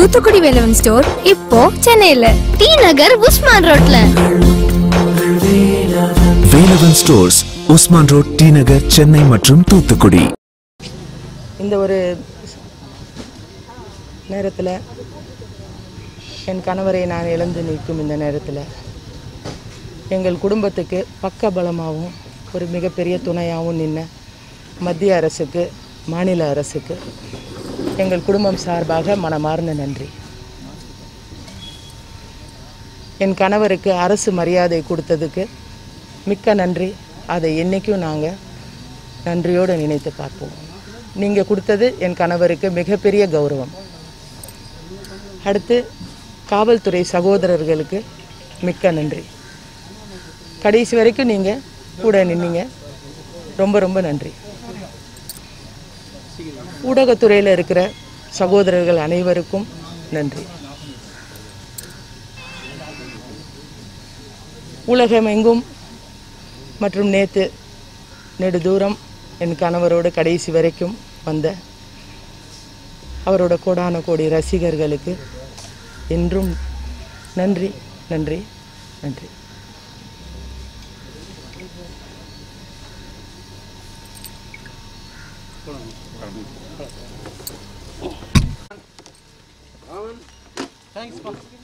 Thoothukudi Velavan store இப்போ சென்னையில D Nagar Usman ரோட்ல வேலவன் ஸ்டோர்ஸ் உஸ்மான் ரோட் டி நகர் சென்னை மற்றும் தூத்துக்குடி இந்த ஒரு நேரத்தில் என் கணவரை நான் இழந்து நிற்கும் இந்த நேரத்தில் எங்கள் குடும்பத்துக்கு பக்க பலமாகவும் ஒரு மிகப்பெரிய துணையாகவும் நின்ன மத்திய அரசுக்கு மாநில அரசுக்கு எங்கள் குடும்பம் சார்பாக மனமார்ந்த நன்றி என் கணவருக்கு அரசு மரியாதை கொடுத்ததுக்கு மிக்க நன்றி அதை என்றைக்கும் நாங்கள் நன்றியோடு நினைத்து பார்ப்போம் நீங்கள் கொடுத்தது என் கணவருக்கு மிகப்பெரிய கௌரவம் அடுத்து காவல்துறை சகோதரர்களுக்கு மிக்க நன்றி கடைசி வரைக்கும் நீங்கள் கூட நின்னீங்க ரொம்ப ரொம்ப நன்றி ஊடகத்துறையில் இருக்கிற சகோதரர்கள் அனைவருக்கும் நன்றி உலகமெங்கும் மற்றும் நேற்று நெடுதூரம் என் கணவரோடு கடைசி வரைக்கும் வந்த அவரோட கோடான கோடி ரசிகர்களுக்கு என்றும் நன்றி நன்றி நன்றி Thanks,